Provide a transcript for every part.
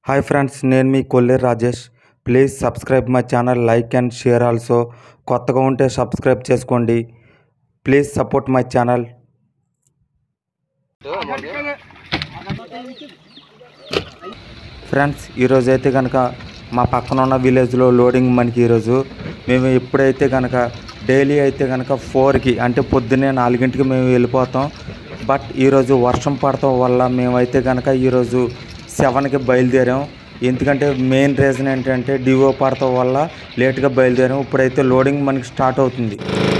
hi friends నేను మీ Kolleru Rajesh please subscribe my channel like and share also కొత్తగా ఉంటే సబ్స్క్రైబ్ చేసుకోండి please support my channel friends ఈరోజు అయితే కనుక మా పక్కన ఉన్న విలేజ్లో లోడింగ్ మనకి ఈరోజు మేము ఎప్పుడైతే కనుక డైలీ అయితే కనుక ఫోర్కి అంటే పొద్దున్నే నాలుగింటికి మేము వెళ్ళిపోతాం బట్ ఈరోజు వర్షం పడటం వల్ల మేమైతే కనుక ఈరోజు సెవెన్కి బయలుదేరాం ఎందుకంటే మెయిన్ రీజన్ ఏంటంటే డివో పడటం వల్ల లేట్గా బయలుదేరాం ఇప్పుడైతే లోడింగ్ మనకి స్టార్ట్ అవుతుంది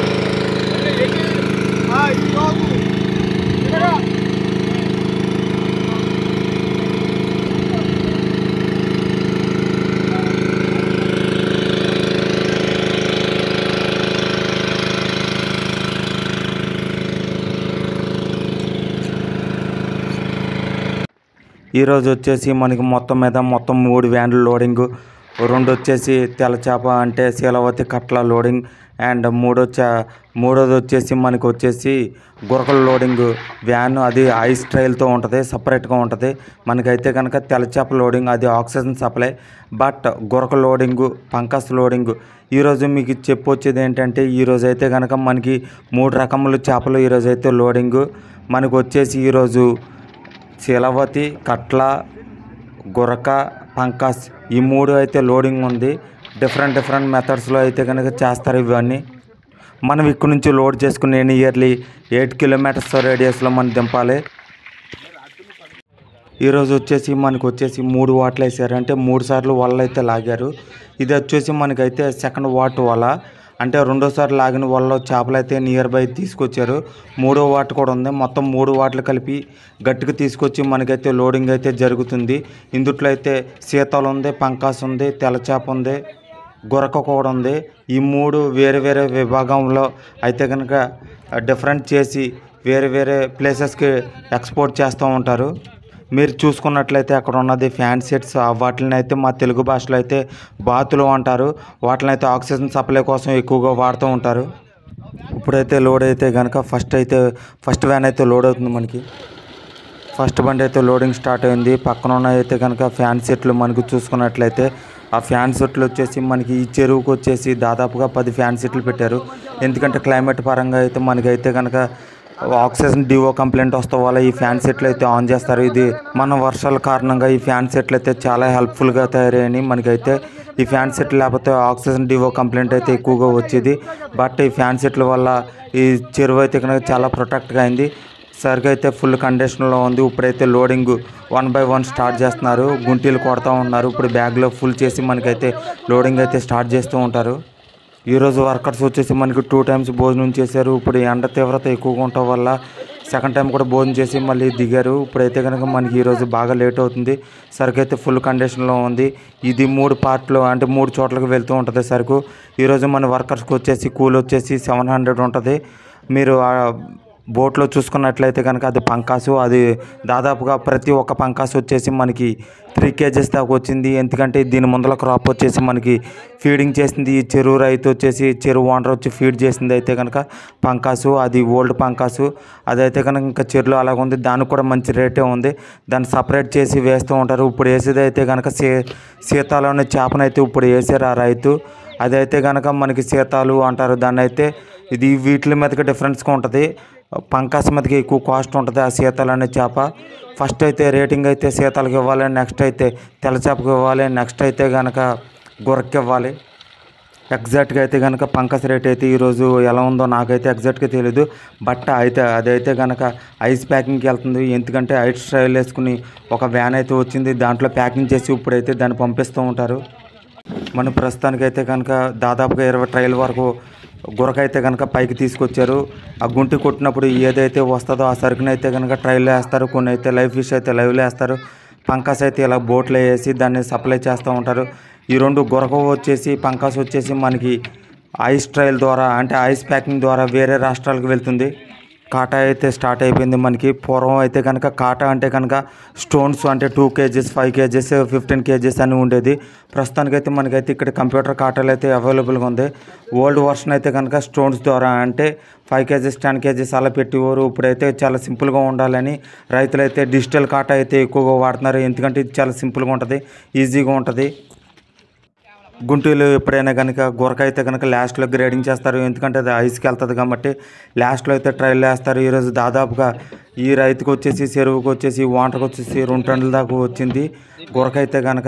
ఈరోజు వచ్చేసి మనకి మొత్తం మీద మొత్తం మూడు వ్యాన్లు లోడింగ్ రెండు వచ్చేసి తెల్లచేప అంటే శీలవతి కట్ల లోడింగ్ అండ్ మూడో చా మూడోది వచ్చేసి మనకి వచ్చేసి గురకల లోడింగ్ వ్యాన్ అది ఐస్ ట్రైల్తో ఉంటుంది సపరేట్గా ఉంటుంది మనకైతే కనుక తెల్లచేప లోడింగ్ అది ఆక్సిజన్ సప్లై బట్ గురక లోడింగ్ పంకస్ లోడింగ్ ఈరోజు మీకు చెప్పొచ్చేది ఏంటంటే ఈరోజు అయితే కనుక మనకి మూడు రకముల చేపలు ఈరోజు అయితే లోడింగ్ మనకు వచ్చేసి ఈరోజు శీలవతి కట్ల గురక పంకాస్ ఈ మూడు అయితే లోడింగ్ ఉంది డిఫరెంట్ డిఫరెంట్ మెథడ్స్లో అయితే కనుక చేస్తారు ఇవన్నీ మనం ఇక్కడ నుంచి లోడ్ చేసుకుని ఇయర్లీ ఎయిట్ కిలోమీటర్స్ రేడియస్లో మనం దింపాలి ఈరోజు వచ్చేసి మనకు వచ్చేసి మూడు వాట్లు వేసారు అంటే మూడు సార్లు వల్ల అయితే లాగారు ఇది వచ్చేసి మనకైతే సెకండ్ వాట్ వల అంటే రెండోసారి లాగిన వల్ల చేపలు అయితే నియర్ బై తీసుకొచ్చారు మూడో వాట్ కూడా ఉంది మొత్తం మూడు వాట్లు కలిపి గట్టిగా తీసుకొచ్చి మనకైతే లోడింగ్ అయితే జరుగుతుంది ఇందుట్లో అయితే శీతలు ఉంది పంకాస్ ఉంది తెల్లచేప ఉంది గురక కూడా ఉంది ఈ మూడు వేరే వేరే విభాగంలో అయితే కనుక డిఫరెంట్ చేసి వేరే వేరే ప్లేసెస్కి ఎక్స్పోర్ట్ చేస్తూ ఉంటారు మీరు చూసుకున్నట్లయితే అక్కడ ఉన్నది ఫ్యాన్ సెట్స్ వాటిని అయితే మా తెలుగు భాషలో అయితే బాతులు అంటారు వాటిని అయితే ఆక్సిజన్ సప్లై కోసం ఎక్కువగా వాడుతూ ఉంటారు ఇప్పుడైతే లోడ్ అయితే కనుక ఫస్ట్ అయితే ఫస్ట్ వ్యాన్ అయితే లోడ్ అవుతుంది మనకి ఫస్ట్ బండి అయితే లోడింగ్ స్టార్ట్ అయింది పక్కన ఉన్న అయితే కనుక ఫ్యాన్ సెట్లు మనకు చూసుకున్నట్లయితే ఆ ఫ్యాన్ సెట్లు వచ్చేసి మనకి ఈ చెరువుకు వచ్చేసి దాదాపుగా పది ఫ్యాన్ సెట్లు పెట్టారు ఎందుకంటే క్లైమేట్ పరంగా అయితే మనకైతే కనుక ఆక్సిజన్ డివో కంప్లైంట్ వస్తాం వల్ల ఈ ఫ్యాన్ సెట్లు అయితే ఆన్ చేస్తారు ఇది మన వర్షాల కారణంగా ఈ ఫ్యాన్ సెట్లు అయితే చాలా హెల్ప్ఫుల్గా తయారయ్యాయి మనకైతే ఈ ఫ్యాన్ సెట్ లేకపోతే ఆక్సిజన్ డివో కంప్లైంట్ అయితే ఎక్కువగా వచ్చేది బట్ ఈ ఫ్యాన్ సెట్ల వల్ల ఈ చెరువు అయితే కనుక చాలా ప్రొటెక్ట్గా అయింది సరిగా అయితే ఫుల్ కండిషన్లో ఉంది ఇప్పుడైతే loading one by one start చేస్తున్నారు గుంటీలు కొడతా ఉన్నారు ఇప్పుడు బ్యాగ్లో ఫుల్ చేసి మనకైతే లోడింగ్ అయితే స్టార్ట్ చేస్తూ ఉంటారు ఈరోజు వర్కర్స్ వచ్చేసి మనకి టూ టైమ్స్ భోజనం చేశారు ఇప్పుడు ఎండ తీవ్రత ఎక్కువగా ఉండటం వల్ల సెకండ్ టైం కూడా భోజనం చేసి మళ్ళీ దిగారు ఇప్పుడైతే కనుక మనకి ఈరోజు బాగా లేట్ అవుతుంది సరుకు అయితే ఫుల్ కండిషన్లో ఉంది ఇది మూడు పార్ట్లు అంటే మూడు చోట్లకి వెళ్తూ ఉంటుంది సరుకు ఈరోజు మన వర్కర్స్కి వచ్చేసి కూల్ వచ్చేసి సెవెన్ హండ్రెడ్ ఉంటుంది మీరు ఆ బోట్లో చూసుకున్నట్లయితే కనుక అది పంకాసు అది దాదాపుగా ప్రతి ఒక్క పంకాసు వచ్చేసి మనకి త్రీ కేజెస్ దాకా వచ్చింది ఎందుకంటే దీని ముందల క్రాప్ వచ్చేసి మనకి ఫీడింగ్ చేసింది ఈ చెరువు రైతు వచ్చేసి చెరువు ఓనర్ వచ్చి ఫీడ్ చేసింది అయితే కనుక పంకాసు అది ఓల్డ్ పంకాసు అదైతే కనుక ఇంకా చెరువులో అలాగ ఉంది దానికి కూడా మంచి రేటే ఉంది దాన్ని సపరేట్ చేసి వేస్తూ ఉంటారు ఇప్పుడు వేసేది అయితే కనుక సీ సీతాలోని చేపనైతే ఇప్పుడు వేసారు ఆ రైతు అదైతే కనుక మనకి సీతాలు అంటారు దాన్ని అయితే ఇది వీటి మీదకి డిఫరెన్స్గా ఉంటుంది పంకాస్ మీదకి ఎక్కువ కాస్ట్ ఉంటుంది ఆ శీతలు అనే చేప ఫస్ట్ అయితే రేటింగ్ అయితే శీతలకి ఇవ్వాలి నెక్స్ట్ అయితే తెల్ల చేపకి ఇవ్వాలి నెక్స్ట్ అయితే కనుక గురక్కి ఇవ్వాలి ఎగ్జాక్ట్గా అయితే కనుక పంకస్ రేట్ అయితే ఈరోజు ఎలా ఉందో నాకైతే ఎగ్జాక్ట్గా తెలియదు బట్ అయితే అదైతే కనుక ఐస్ ప్యాకింగ్కి వెళ్తుంది ఎందుకంటే ఐస్ ట్రైల్ వేసుకుని ఒక వ్యాన్ అయితే వచ్చింది దాంట్లో ప్యాకింగ్ చేసి ఇప్పుడైతే దాన్ని పంపిస్తూ ఉంటారు మన ప్రస్తుతానికైతే కనుక దాదాపుగా ఇరవై ట్రైల్ వరకు గురకైతే కనుక పైకి తీసుకొచ్చారు ఆ గుంటి కొట్టినప్పుడు ఏదైతే వస్తుందో ఆ సరుకుని అయితే కనుక ట్రైల్లో వేస్తారు కొన్ని అయితే లైవ్ ఫిష్ అయితే లైవ్లో వేస్తారు పంకాస్ అయితే ఇలా బోట్లో వేసి దాన్ని సప్లై చేస్తూ ఉంటారు ఈ రెండు గురక వచ్చేసి పంకాస్ వచ్చేసి మనకి ఐస్ ట్రైల్ ద్వారా అంటే ఐస్ ప్యాకింగ్ ద్వారా వేరే రాష్ట్రాలకు వెళ్తుంది కాటా అయితే స్టార్ట్ అయిపోయింది మనకి పూర్వం అయితే కనుక కాటా అంటే కనుక స్టోన్స్ అంటే two KGs five KGs fifteen KGs అని ఉండేది ప్రస్తుతానికైతే మనకైతే ఇక్కడ కంప్యూటర్ కాటాలు అయితే అవైలబుల్గా ఉంది ఓల్డ్ వర్షన్ అయితే కనుక స్టోన్స్ ద్వారా అంటే ఫైవ్ కేజెస్ టెన్ కేజెస్ అలా పెట్టేవారు ఇప్పుడైతే చాలా సింపుల్గా ఉండాలని రైతులు అయితే డిజిటల్ కాటా అయితే ఎక్కువగా వాడుతున్నారు ఎందుకంటే ఇది చాలా సింపుల్గా ఉంటుంది ఈజీగా ఉంటుంది గుంటూరులో ఎప్పుడైనా కనుక గురక అయితే కనుక లాస్ట్లో గ్రేడింగ్ చేస్తారు ఎందుకంటే అది ఐస్కి వెళ్తుంది కాబట్టి లాస్ట్లో అయితే ట్రైల్ వేస్తారు ఈరోజు దాదాపుగా ఈ రైతుకు వచ్చేసి చెరువుకి వచ్చేసి వాటర్కి వచ్చేసి రెండు టన్నుల దాకా వచ్చింది గురక అయితే కనుక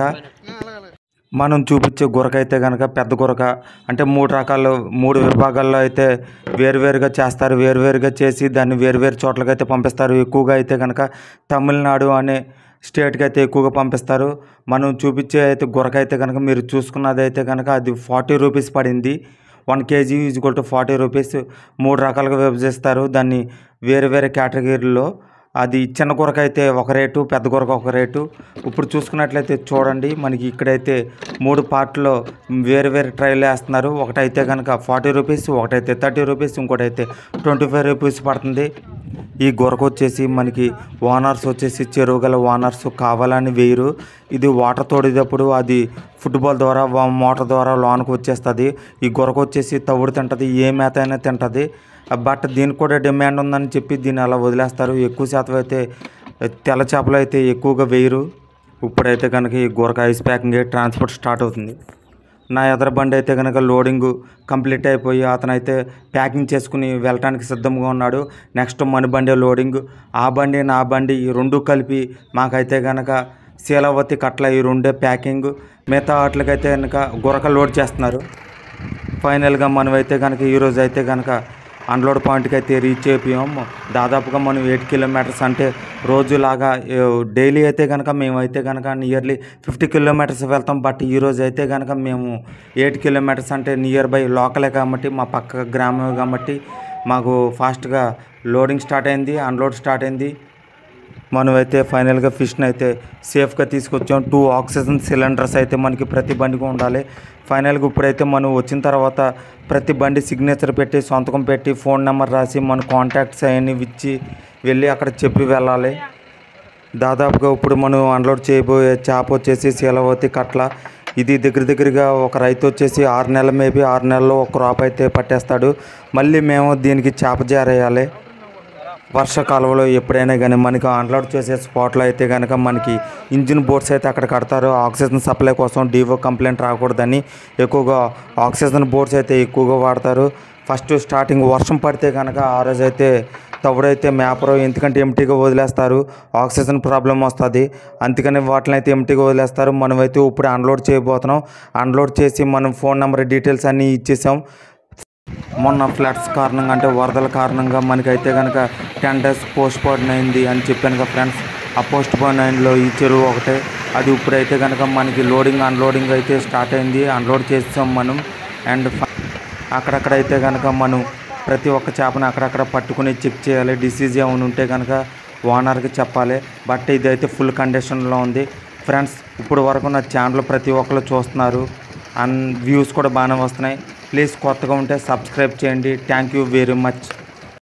మనం చూపించే గురక అయితే కనుక పెద్ద గురక అంటే మూడు రకాలు మూడు విభాగాల్లో అయితే వేరువేరుగా చేస్తారు వేరువేరుగా చేసి దాన్ని వేరువేరు చోట్లకి అయితే పంపిస్తారు ఎక్కువగా అయితే కనుక తమిళనాడు అనే స్టేట్కి అయితే ఎక్కువగా పంపిస్తారు మనం చూపించే అయితే గురక అయితే కనుక మీరు చూసుకున్నది అయితే కనుక అది ఫార్టీ రూపీస్ పడింది one KG equal to forty rupees మూడు రకాలుగా విభజిస్తారు దాన్ని వేరే వేరే కేటగిరీలో అది చిన్న గురక అయితే ఒక రేటు పెద్ద గురక ఒక రేటు ఇప్పుడు చూసుకున్నట్లయితే చూడండి మనకి ఇక్కడైతే మూడు పార్ట్లో వేరు వేరు ట్రైలు వేస్తున్నారు ఒకటైతే కనుక ఫార్టీ రూపీస్ ఒకటైతే థర్టీ రూపీస్ ఇంకోటైతే ట్వంటీ ఫైవ్ రూపీస్ పడుతుంది ఈ గురక వచ్చేసి మనకి ఓనర్స్ వచ్చేసి చెరువు గల ఓనర్స్ కావాలని వేయరు ఇది వాటర్ తోడేటప్పుడు అది ఫుట్బాల్ ద్వారా వా- మోటార్ ద్వారా లోనకు వచ్చేస్తుంది ఈ గురక వచ్చేసి తవుడు తింటుంది ఏ మేత అయినా తింటుంది బట్ దీనికి కూడా డిమాండ్ ఉందని చెప్పి దీన్ని అలా వదిలేస్తారు ఎక్కువ శాతం అయితే తెల్ల చేపలు అయితే ఎక్కువగా వేయరు ఇప్పుడైతే కనుక ఈ గురక ఐస్ ప్యాకింగ్ ట్రాన్స్పోర్ట్ స్టార్ట్ అవుతుంది నా ఎదర బండి అయితే కనుక లోడింగ్ కంప్లీట్ అయిపోయి అతను అయితే ప్యాకింగ్ చేసుకుని వెళ్ళటానికి సిద్ధంగా ఉన్నాడు నెక్స్ట్ మన బండి లోడింగ్ ఆ బండి నా బండి ఈ రెండు కలిపి మాకైతే కనుక శీలావతి కట్ల ఈ రెండే ప్యాకింగ్ మిగతా వాటికైతే కనుక గురక లోడ్ చేస్తున్నారు ఫైనల్గా మనమైతే కనుక ఈరోజు అయితే కనుక అన్లోడ్ పాయింట్కి అయితే రీచ్ అయిపోయాము దాదాపుగా మనం ఎయిట్ కిలోమీటర్స్ అంటే రోజులాగా డైలీ అయితే కనుక మేమైతే కనుక నియర్లీ ఫిఫ్టీ కిలోమీటర్స్ వెళ్తాం బట్ ఈరోజు అయితే కనుక మేము ఎయిట్ కిలోమీటర్స్ అంటే నియర్ బై లోకలే కాబట్టి మా పక్క గ్రామం కాబట్టి మాకు ఫాస్ట్గా లోడింగ్ స్టార్ట్ అయింది అన్లోడ్ స్టార్ట్ అయింది మనమైతే ఫైనల్గా ఫిష్ని అయితే సేఫ్గా తీసుకొచ్చాం టూ ఆక్సిజన్ సిలిండర్స్ అయితే మనకి ప్రతి బండికి ఉండాలి ఫైనల్గా ఇప్పుడైతే మనం వచ్చిన తర్వాత ప్రతి బండి సిగ్నేచర్ పెట్టి సొంతకం పెట్టి ఫోన్ నెంబర్ రాసి మన కాంటాక్ట్స్ అవన్నీ ఇచ్చి వెళ్ళి అక్కడ చెప్పి వెళ్ళాలి దాదాపుగా ఇప్పుడు మనం అన్లోడ్ చేయబోయే చేప వచ్చేసి శీలవతి కట్ల ఇది దగ్గర దగ్గరగా ఒక రైతు వచ్చేసి ఆరు నెలల మేబీ ఆరు నెలల్లో ఒక క్రాప్ అయితే పట్టేస్తాడు మళ్ళీ మేము దీనికి చేప జారేయాలి వర్షాకాలంలో ఎప్పుడైనా కానీ మనకి అన్లోడ్ చేసే స్పాట్లో అయితే కనుక మనకి ఇంజిన్ బోర్డ్స్ అయితే అక్కడ కడతారు ఆక్సిజన్ సప్లై కోసం డివో కంప్లైంట్ రాకూడదని ఎక్కువగా ఆక్సిజన్ బోర్డ్స్ అయితే ఎక్కువగా వాడతారు ఫస్ట్ స్టార్టింగ్ వర్షం పడితే కనుక ఆ రోజు అయితే తవుడైతే మేపరు ఎందుకంటే ఎంటీగా వదిలేస్తారు ఆక్సిజన్ ప్రాబ్లం వస్తుంది అందుకని వాటిని అయితే ఎంటీగా వదిలేస్తారు మనమైతే ఇప్పుడు అన్లోడ్ చేయబోతున్నాం అన్లోడ్ చేసి మనం ఫోన్ నెంబర్ డీటెయిల్స్ అన్నీ ఇచ్చేసాం మొన్న ఫ్లడ్స్ కారణంగా అంటే వరదల కారణంగా మనకైతే కనుక టెన్ డేస్ పోస్ట్ పోన్ అయింది అని చెప్పాను కదా ఫ్రెండ్స్ ఆ పోస్ట్ పోన్ అయిందిలో ఈ చెరువు ఒకటే అది ఇప్పుడైతే కనుక మనకి లోడింగ్ అన్లోడింగ్ అయితే స్టార్ట్ అయింది అన్లోడ్ చేసాం మనం అండ్ అక్కడక్కడైతే కనుక మనం ప్రతి ఒక్క చేపను అక్కడక్కడ పట్టుకుని చెక్ చేయాలి డిసీజ్ ఏమైనా ఉంటే కనుక ఓనర్కి చెప్పాలి బట్ ఇదైతే ఫుల్ కండిషన్లో ఉంది ఫ్రెండ్స్ ఇప్పుడు వరకు నా ఛానల్ ప్రతి ఒక్కరు చూస్తున్నారు అండ్ వ్యూస్ కూడా బాగానే వస్తున్నాయి ప్లీజ్ కొత్తగా ఉంటే సబ్స్క్రైబ్ చేయండి థ్యాంక్ యూ వెరీ మచ్